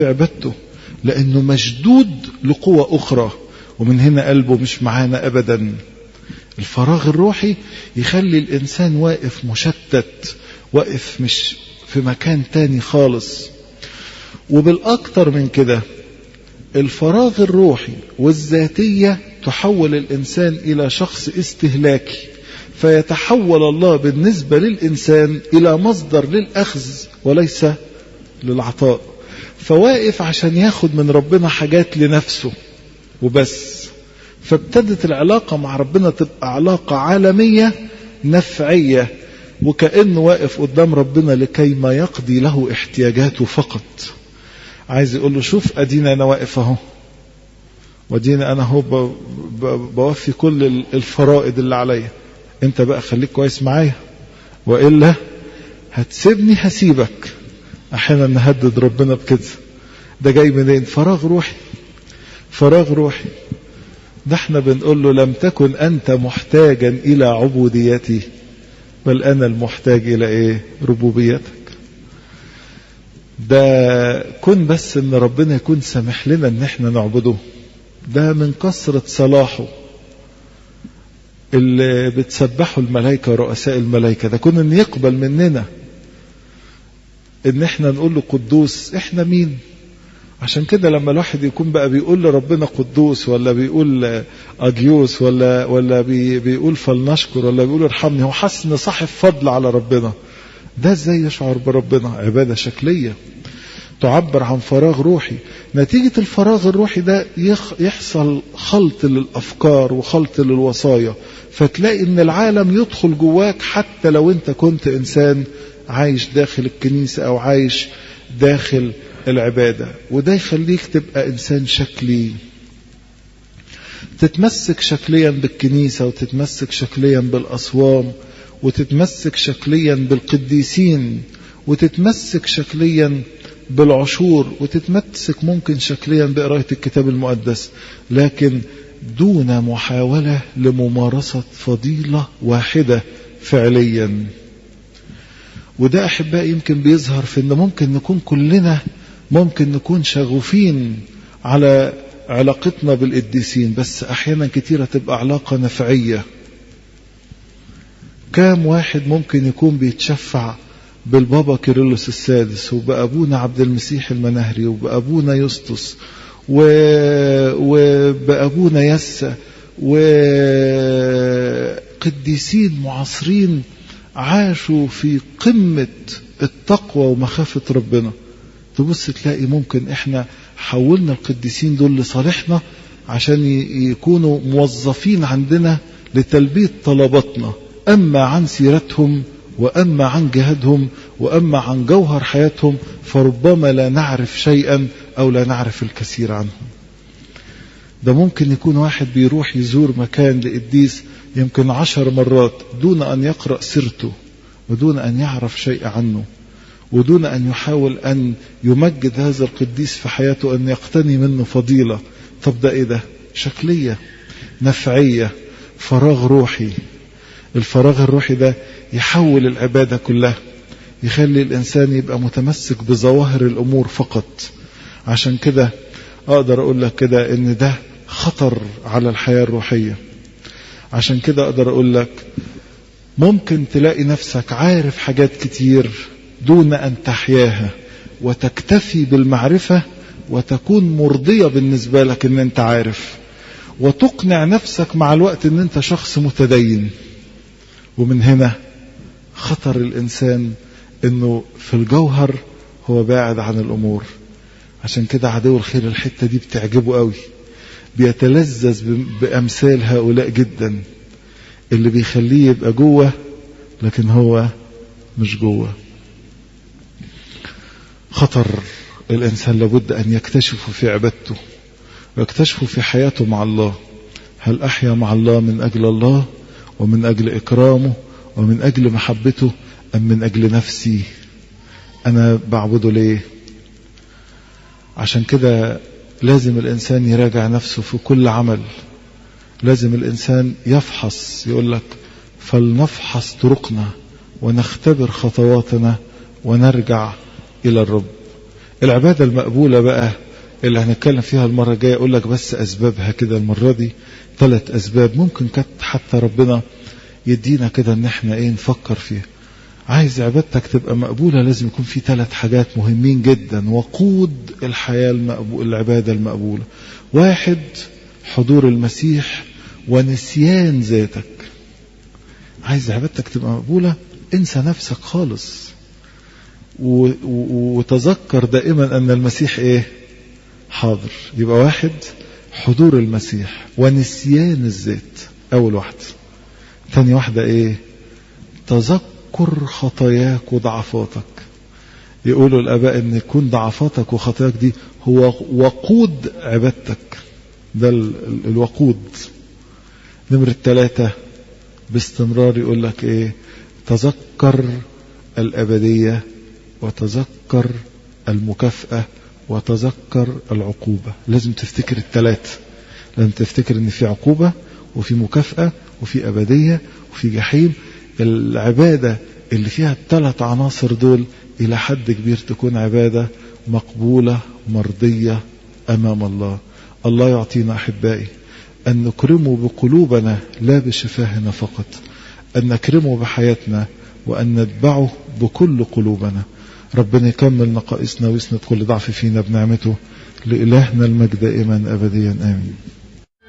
عبادته لأنه مشدود لقوة أخرى ومن هنا قلبه مش معانا أبدا الفراغ الروحي يخلي الإنسان واقف مشتت واقف مش في مكان تاني خالص وبالأكتر من كده الفراغ الروحي والذاتية تحول الإنسان إلى شخص استهلاكي فيتحول الله بالنسبة للإنسان إلى مصدر للأخذ وليس للعطاء فواقف عشان ياخد من ربنا حاجات لنفسه وبس فابتدت العلاقة مع ربنا تبقى علاقة عالمية نفعية وكأنه واقف قدام ربنا لكي ما يقضي له احتياجاته فقط عايز يقول له شوف ادينا انا واقف اهو وادينا انا اهو بوفي كل الفرائض اللي عليا انت بقى خليك كويس معايا والا هتسيبني هسيبك احيانا نهدد ربنا بكده ده جاي منين فراغ روحي فراغ روحي ده احنا بنقول له لم تكن انت محتاجا الى عبوديتي بل انا المحتاج الى ايه ربوبيتك ده كن بس ان ربنا يكون سامح لنا ان احنا نعبده ده من كثرة صلاحه اللي بتسبحوا الملائكة ورؤساء الملائكة ده كن ان يقبل مننا ان احنا نقول له قدوس احنا مين عشان كده لما الواحد يكون بقى بيقول لربنا قدوس ولا بيقول اجيوس ولا ولا بي بيقول فلنشكر ولا بيقول ارحمني هو حاسس ان صاحب فضل على ربنا ده ازاي يشعر بربنا عبادة شكلية تعبر عن فراغ روحي نتيجة الفراغ الروحي ده يحصل خلط للأفكار وخلط للوصايا فتلاقي ان العالم يدخل جواك حتى لو انت كنت انسان عايش داخل الكنيسة او عايش داخل العبادة وده يخليك تبقى انسان شكلي تتمسك شكليا بالكنيسة وتتمسك شكليا بالأصوام وتتمسك شكليا بالقديسين وتتمسك شكليا بالعشور وتتمسك ممكن شكليا بقراية الكتاب المقدس لكن دون محاولة لممارسة فضيلة واحدة فعليا وده أحبائي يمكن بيظهر في أن ممكن نكون كلنا ممكن نكون شغوفين على علاقتنا بالقديسين بس أحيانا كتيرة تبقى علاقة نفعية كام واحد ممكن يكون بيتشفع بالبابا كيرلس السادس وبأبونا عبد المسيح المنهري وبأبونا يسطس و... وبأبونا يسى وقديسين معاصرين عاشوا في قمة التقوى ومخافة ربنا تبص تلاقي ممكن احنا حولنا القديسين دول لصالحنا عشان يكونوا موظفين عندنا لتلبية طلباتنا أما عن سيرتهم وأما عن جهادهم وأما عن جوهر حياتهم فربما لا نعرف شيئا أو لا نعرف الكثير عنهم ده ممكن يكون واحد بيروح يزور مكان لقديس يمكن عشر مرات دون أن يقرأ سيرته ودون أن يعرف شيء عنه ودون أن يحاول أن يمجد هذا القديس في حياته أن يقتني منه فضيلة طب ده إيه ده شكلية نفعية فراغ روحي الفراغ الروحي ده يحول العبادة كلها يخلي الإنسان يبقى متمسك بظواهر الأمور فقط عشان كده أقدر أقول لك كده إن ده خطر على الحياة الروحية عشان كده أقدر أقول لك ممكن تلاقي نفسك عارف حاجات كتير دون أن تحياها وتكتفي بالمعرفة وتكون مرضية بالنسبة لك إن أنت عارف وتقنع نفسك مع الوقت إن أنت شخص متدين ومن هنا خطر الإنسان إنه في الجوهر هو باعد عن الأمور عشان كده عدو الخير الحتة دي بتعجبه قوي بيتلذذ بأمثال هؤلاء جدا اللي بيخليه يبقى جوه لكن هو مش جوه خطر الإنسان لابد أن يكتشفه في عبادته ويكتشفه في حياته مع الله هل أحيا مع الله من أجل الله ومن أجل إكرامه ومن أجل محبته أم من أجل نفسي أنا بعبده ليه عشان كده لازم الإنسان يراجع نفسه في كل عمل لازم الإنسان يفحص يقول لك فلنفحص طرقنا ونختبر خطواتنا ونرجع إلى الرب العبادة المقبولة بقى اللي هنتكلم فيها المرة الجاية أقول لك بس أسبابها كده المرة دي ثلاث أسباب ممكن كانت حتى ربنا يدينا كده إن إحنا إيه نفكر فيها عايز عبادتك تبقى مقبولة لازم يكون في ثلاث حاجات مهمين جدا وقود الحياة المقبول العبادة المقبولة واحد حضور المسيح ونسيان ذاتك عايز عبادتك تبقى مقبولة انسى نفسك خالص و... و... وتذكر دائما ان المسيح ايه حاضر يبقى واحد حضور المسيح ونسيان الذات اول واحدة ثاني واحدة ايه تذكر خطاياك وضعفاتك يقولوا الاباء ان يكون ضعفاتك وخطاياك دي هو وقود عبادتك ده ال... الوقود نمرة ثلاثة باستمرار يقول لك ايه تذكر الأبدية وتذكر المكافأة وتذكر العقوبة لازم تفتكر الثلاث لازم تفتكر ان في عقوبة وفي مكافأة وفي أبدية وفي جحيم العبادة اللي فيها الثلاث عناصر دول إلى حد كبير تكون عبادة مقبولة مرضية أمام الله الله يعطينا أحبائي أن نكرمه بقلوبنا لا بشفاهنا فقط أن نكرمه بحياتنا وأن نتبعه بكل قلوبنا ربنا يكمل نقائصنا ويسند كل ضعف فينا بنعمته لإلهنا المجد دائما أبديا آمين